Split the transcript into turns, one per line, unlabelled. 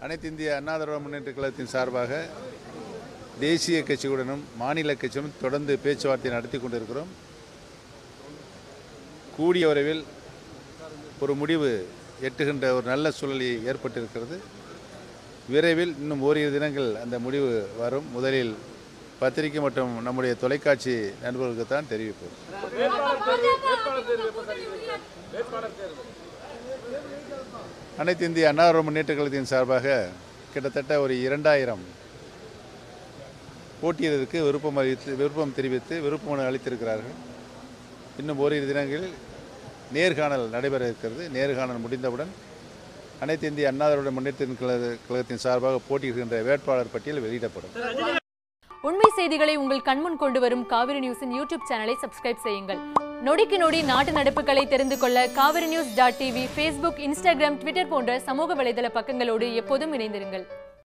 அனைத்து இந்திய அண்ணா திராவிட முன்னேற்ற கழகத்தின் சார்பாக தேசிய கட்சியுடனும் மாநில கட்சியுடன் தொடர்ந்து பேச்சுவார்த்தை நடத்தி கொண்டிருக்கிறோம் கூடிய விரைவில் ஒரு முடிவு எட்டுகின்ற ஒரு நல்ல சூழல் ஏற்பட்டிருக்கிறது விரைவில் இன்னும் ஓரிரு தினங்கள் அந்த முடிவு வரும் முதலில் பத்திரிகை மற்றும் நம்முடைய தொலைக்காட்சி நண்பர்களுக்கு தான் தெரிவிப்போம் அனைத்து இந்திய அண்ணா திராவிட முன்னேற்ற கழகத்தின் சார்பாக கிட்டத்தட்ட ஒரு இரண்டாயிரம் போட்டியிடருக்கு விருப்பம் அறிவித்து விருப்பம் தெரிவித்து விருப்ப மனு அளித்திருக்கிறார்கள் இன்னும் ஓரிரு தினங்களில் நேர்காணல் நடைபெற இருக்கிறது நேர்காணல் முடிந்தவுடன் அனைத்து இந்திய அண்ணா திராவிட முன்னேற்ற கழக- கழகத்தின் சார்பாக போட்டியிடுகின்ற வேட்பாளர் பட்டியல் வெளியிடப்படும்
உண்மை செய்திகளை உங்கள் கண்முன் கொண்டு வரும் காவிரி நியூஸின் யூடியூப் சேனலை சப்ஸ்கிரைப் செய்யுங்கள் நொடிக்கு நொடி நாட்டு நடப்புகளை தெரிந்து கொள்ள Kaveri news dot TV Facebook Instagram Twitter போன்ற சமூக வலைதள பக்கங்களோடு எப்போதும் இணைந்திருங்கள்